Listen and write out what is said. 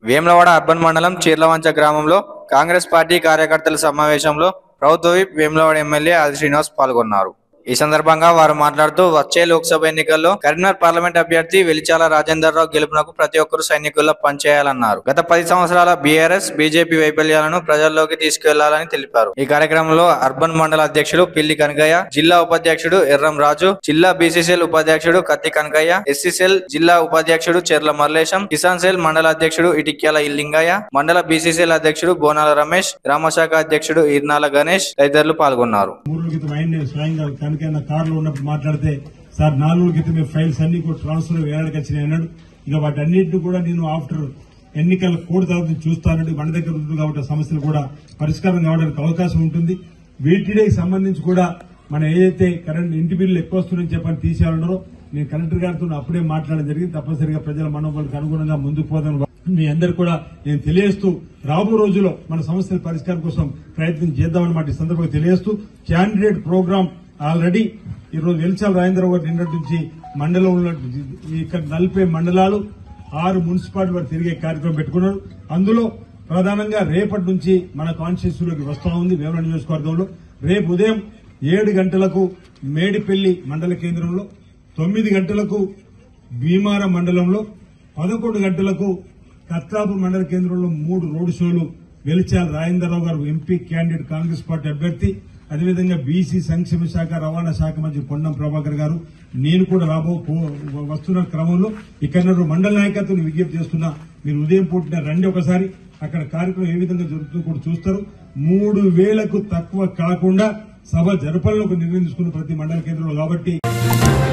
Vemulawada urban మండలం చీర్లవంచ గ్రామంలో Congress party కార్యకర్తల సమావేశంలో ప్రభుత్వ విప్ వేములవాడ ఎమ్మెల్యే ఆది శ్రీనివాస్ పాల్గొన్నారు ఈ సందర్భంగా వారు మాట్లాడుతూ వచ్చే లోక్సభ ఎన్నికల్లో కరీంనగర్ పార్లమెంట్ అభ్యర్థి వెలిచాల రాజేందర్ రావు గెలుపునకు ప్రతి ఒక్కరూ సైనికుల్లో పనిచేయాలన్నారు గత పది సంవత్సరాల బీఆర్ఎస్ బీజేపీ వైఫల్యాలను ప్రజల్లోకి తీసుకెళ్లాలని తెలిపారు ఈ కార్యక్రమంలో అర్బన్ మండల అధ్యక్షుడు పిల్లి కనకయ్య జిల్లా ఉపాధ్యక్షుడు ఎర్రం రాజు జిల్లా బీసీసీఎల్ ఉపాధ్యక్షుడు కత్తి కనకయ్య ఎస్సీసీఎల్ జిల్లా ఉపాధ్యక్షుడు చెర్ల మర్లేశం కిసాన్ సెల్ మండల అధ్యక్షుడు ఇటిక్యాల ఇల్లింగయ్య మండల బీసీసీఎల్ అధ్యక్షుడు బోనాల రమేష్ గ్రామశాఖ అధ్యక్షుడు ఇర్నాల గణేష్ తదితరులు పాల్గొన్నారు మూడు రోజుల క్రితం ఆయన నేను స్వయంగా కనుకైనా కారులో ఉన్నప్పుడు మాట్లాడితే సార్ నాలుగు రోజుల క్రితం మీ ఫైల్స్ అన్ని కూడా ట్రాన్స్ఫర్ వేయడానికి వచ్చినాయి అన్నాడు ఇక వాటన్నిటిని కూడా నేను ఆఫ్టర్ ఎన్నికల కోడ్ తర్వాత చూస్తానండి మన దగ్గర ఉంటుంది కాబట్టి ఆ సమస్యలు కూడా పరిష్కారం కావడానికి అవకాశం ఉంటుంది వీటికి సంబంధించి కూడా మనం ఏదైతే కరెంట్ ఇంటి బిల్లు ఎక్కువ వస్తుందని చెప్పని తీసేయాలన్నారో నేను కలెక్టర్ గారితో అప్పుడే మాట్లాడడం జరిగింది తప్పనిసరిగా ప్రజల మనోబలకు అనుగుణంగా ముందుకు పోదాం మీ అందరు కూడా నేను తెలియజేస్తూ రాబో రోజుల్లో మన సమస్యల పరిష్కారం కోసం ప్రయత్నం చేద్దామన్నమాట ఈ సందర్భంగా తెలియజేస్తూ క్యాండిడేట్ ప్రోగ్రామ్ ఆల్రెడీ ఈ రోజు వెలిచాల రాజేంద్ర గారు నిన్నటి నుంచి మండలం ఉన్న ఇక్కడ నలభై మండలాలు ఆరు మున్సిపాలిటీ వారు తిరిగే కార్యక్రమం పెట్టుకున్నారు అందులో ప్రధానంగా రేపటి నుంచి మన కాన్స్టిట్యూన్సీలోకి వస్తా ఉంది వేమల నియోజకవర్గంలో రేపు ఉదయం ఏడు గంటలకు మేడిపల్లి మండల కేంద్రంలో తొమ్మిది గంటలకు భీమారం మండలంలో పదకొండు గంటలకు కత్తాపు మండల కేంద్రంలో మూడు రోడ్ షోలు వెలిచాల రాజేంద్రరావు గారు ఎంపీ క్యాండిడేట్ కాంగ్రెస్ పార్టీ అభ్యర్థి అదేవిధంగా బీసీ సంక్షేమ శాఖ రవాణా శాఖ మంత్రి పొన్నం ప్రభాకర్ గారు నేను కూడా రాబో పో- వస్తున్న క్రమంలో ఇక్కడ మండల నాయకత్వం విజ్ఞప్తి చేస్తున్నా మీరు ఉదయం పూటిన రండి ఒకసారి అక్కడ కార్యక్రమం ఏ విధంగా జరుగుతుందో కూడా చూస్తారు మూడు వేలకు తక్కువ కాకుండా సభ జరపాలని ఒక నిర్ణయం తీసుకున్న ప్రతి మండల కేంద్రంలో కాబట్టి